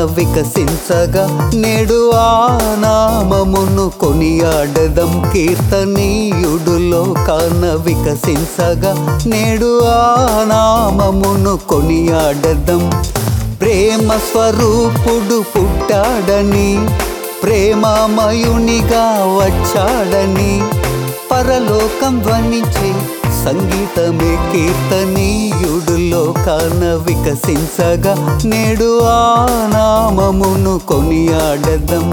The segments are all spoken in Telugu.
వికసించగా నేడు ఆ నామమును కొనియాడదం కీర్తనీయుడులో కాన వికసించగా నేడు ఆ నామమును కొనియాడదం ప్రేమ స్వరూపుడు పుట్టాడని ప్రేమమయునిగా వచ్చాడని పరలోకం ధ్వనించే సంగీతమే కీర్తనీయుడులో కాన వికసించగా నేడు ఆ నామమును కొనియాడదం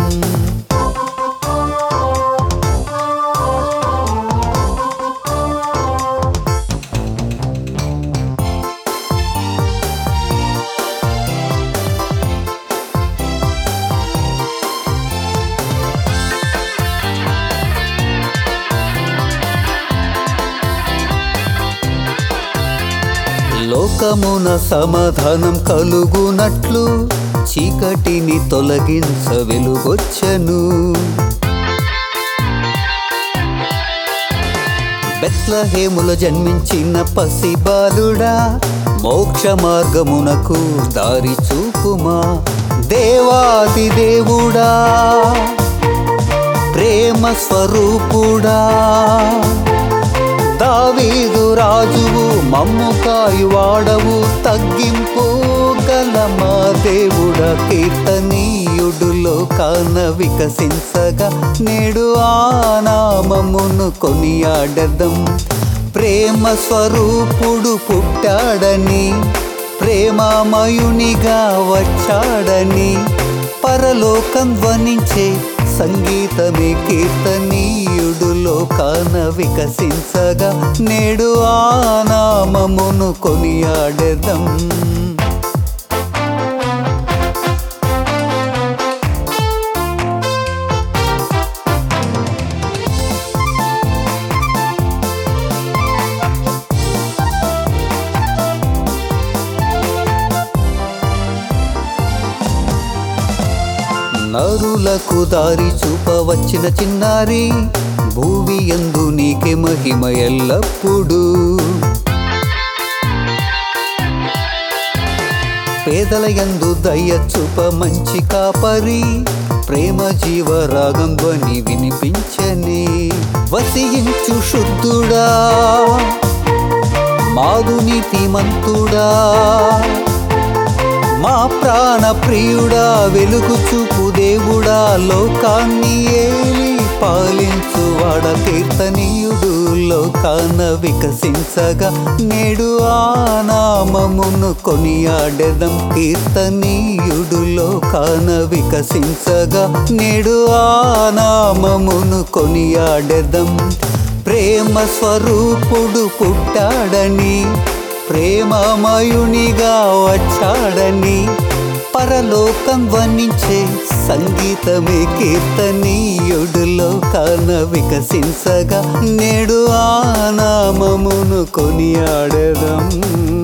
లోకమున సమాధానం కలుగునట్లు చీకటిని తొలగించ వెలుగొచ్చను బెత్లహేముల జన్మించిన పసిబాలుడా మోక్ష మార్గమునకు దారి చూపుమా దేవాది దేవుడా ప్రేమ స్వరూపుడా దావీదు రాజువు మమ్ము కాయువాడవు తగ్గింపు గల మా దేవుడ కీర్తనీయుడులో కాన వికసించగా నేడు ఆ నామమును కొనియాడదం ప్రేమ స్వరూపుడు పుట్టాడని ప్రేమమయునిగా వచ్చాడని పరలోకం ధ్వనించే సంగీతమే కీర్తనీయుడులో కాన వికసించగా నేడు ఆ నామమును కొనియాడెదం నరులకు దారి చూపవచ్చిన చిన్నారి భూవి ఎందు నీకే మహిమ ఎల్లప్పుడూ పేదల యందు దయ చూప మంచి కాపరి ప్రేమ జీవ రాగం ధ్వని వినిపించని వసించు శుద్ధుడా మాదు నీతిమంతుడా మా ప్రాణ ప్రియుడా వెలుగు చూపు దేవుడా లోకాన్ని ఏలి పాలించువాడ కీర్తనీయుడు లోకాన వికసించగా నేడు ఆ నామమును కొనియాడెదం కీర్తనీయుడు లోకాన వికసించగా నేడు ఆ నామమును కొనియాడెదం ప్రేమ స్వరూపుడు పుట్టాడని ప్రేమమయునిగా వచ్చాడని పరలోకం ధ్వనించే సంగీతమే కీర్తనీయుడులో కాన వికసించగా నేడు ఆ నామమును కొనియాడదాం